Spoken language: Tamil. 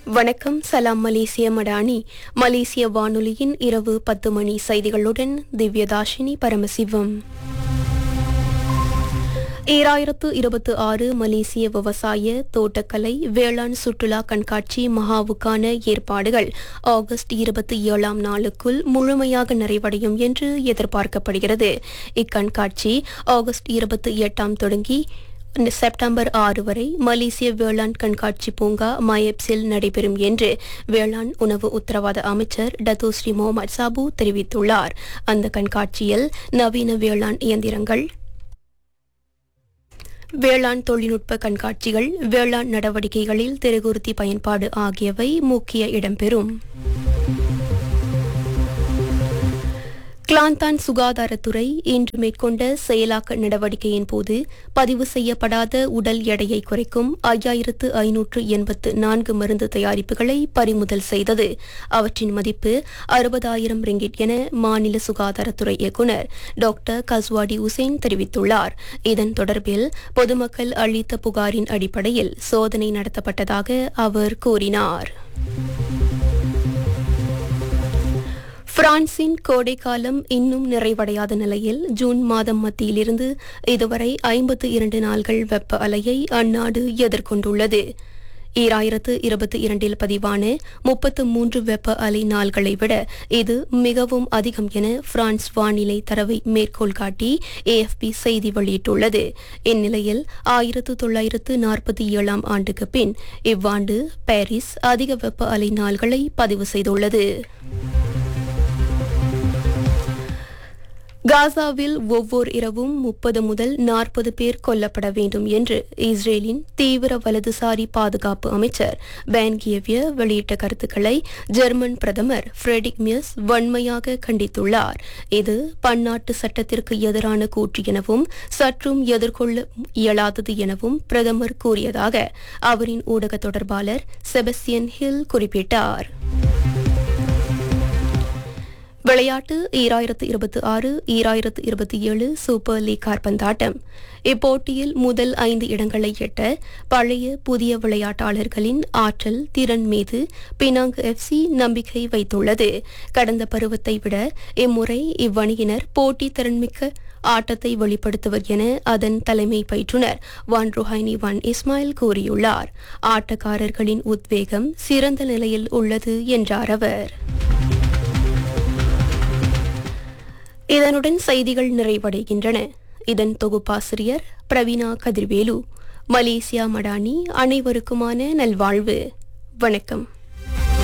வணக்கம் சலாம் மலேசிய மடானி மலேசிய வானொலியின் இரவு பத்து மணி செய்திகளுடன் திவ்யதாஷினி பரமசிவம் ஈராயிரத்து இருபத்தி ஆறு மலேசிய விவசாய தோட்டக்கலை வேளாண் சுற்றுலா கண்காட்சி மகாவுக்கான ஏற்பாடுகள் ஆகஸ்ட் இருபத்தி ஏழாம் நாளுக்குள் முழுமையாக நிறைவடையும் என்று எதிர்பார்க்கப்படுகிறது இக்கண்காட்சி ஆகஸ்ட் இருபத்தி எட்டாம் தொடங்கி செப்டம்பர் ஆறு வரை மலேசிய வேளாண் கண்காட்சி பூங்கா மயப்ஸில் நடைபெறும் என்று வேளாண் உணவு உத்தரவாத அமைச்சர் டத்தோஸ்ரீ முகமது சாபு தெரிவித்துள்ளார் அந்த கண்காட்சியில் நவீன வேளாண் இயந்திரங்கள் வேளாண் தொழில்நுட்ப கண்காட்சிகள் வேளாண் நடவடிக்கைகளில் திருகுருத்தி பயன்பாடு ஆகியவை முக்கிய இடம்பெறும் கிளாந்தான் சுகாதாரத்துறை இன்று மேற்கொண்ட செயலாக்க நடவடிக்கையின் போது பதிவு செய்யப்படாத உடல் எடையை குறைக்கும் ஐயாயிரத்து ஐநூற்று எண்பத்து நான்கு மருந்து தயாரிப்புகளை பறிமுதல் செய்தது அவற்றின் மதிப்பு அறுபதாயிரம் ரிங்கிட் என மாநில சுகாதாரத்துறை இயக்குநர் டாக்டர் கஸ்வாடி உசேன் தெரிவித்துள்ளார் இதன் தொடர்பில் பொதுமக்கள் அளித்த புகாரின் அடிப்படையில் சோதனை நடத்தப்பட்டதாக அவர் கூறினார் பிரான்சின் கோடைக்காலம் இன்னும் நிறைவடையாத நிலையில் ஜூன் மாதம் மத்தியிலிருந்து இதுவரை ஐம்பத்து இரண்டு நாள்கள் வெப்ப அலையை அந்நாடு எதிர்கொண்டுள்ளது ஈராயிரத்து இருபத்தி இரண்டில் பதிவான முப்பத்து மூன்று வெப்ப அலை நாள்களை விட இது மிகவும் அதிகம் என பிரான்ஸ் வானிலை தரவை மேற்கோள் காட்டி ஏஎஃப்பி செய்தி வெளியிட்டுள்ளது இந்நிலையில் ஆயிரத்து தொள்ளாயிரத்து நாற்பத்தி ஏழாம் ஆண்டுக்கு பின் இவ்வாண்டு பாரிஸ் அதிக வெப்ப அலை நாள்களை பதிவு செய்துள்ளது காசாவில் ஒவ்வொரு இரவும் முப்பது முதல் நாற்பது பேர் கொல்லப்பட வேண்டும் என்று இஸ்ரேலின் தீவிர வலதுசாரி பாதுகாப்பு அமைச்சர் பேன் கியவிய வெளியிட்ட கருத்துக்களை ஜெர்மன் பிரதமர் ஃப்ரெடிக் மியஸ் வன்மையாக கண்டித்துள்ளார் இது பன்னாட்டு சட்டத்திற்கு எதிரான கூற்று எனவும் சற்றும் எதிர்கொள்ள இயலாதது எனவும் பிரதமர் கூறியதாக அவரின் ஊடக தொடர்பாளர் செபஸ்டியன் ஹில் குறிப்பிட்டார் விளையாட்டு ஈராயிரத்து இருபத்தி ஆறு ஈராயிரத்து இருபத்தி ஏழு சூப்பர் லீக் கார்பந்தாட்டம் இப்போட்டியில் முதல் ஐந்து இடங்களை எட்ட பழைய புதிய விளையாட்டாளர்களின் ஆற்றல் திறன் மீது பினாங் எஃப்சி நம்பிக்கை வைத்துள்ளது கடந்த பருவத்தை விட இம்முறை இவ்வணியினர் போட்டி திறன்மிக்க ஆட்டத்தை வெளிப்படுத்துவர் என அதன் தலைமை பயிற்றுனர் வான் ருஹைனி வான் இஸ்மாயில் கூறியுள்ளார் ஆட்டக்காரர்களின் உத்வேகம் சிறந்த நிலையில் உள்ளது என்றார் அவர் இதனுடன் செய்திகள் நிறைவடைகின்றன இதன் தொகுப்பாசிரியர் பிரவீனா கதிர்வேலு மலேசியா மடானி அனைவருக்குமான நல்வாழ்வு வணக்கம்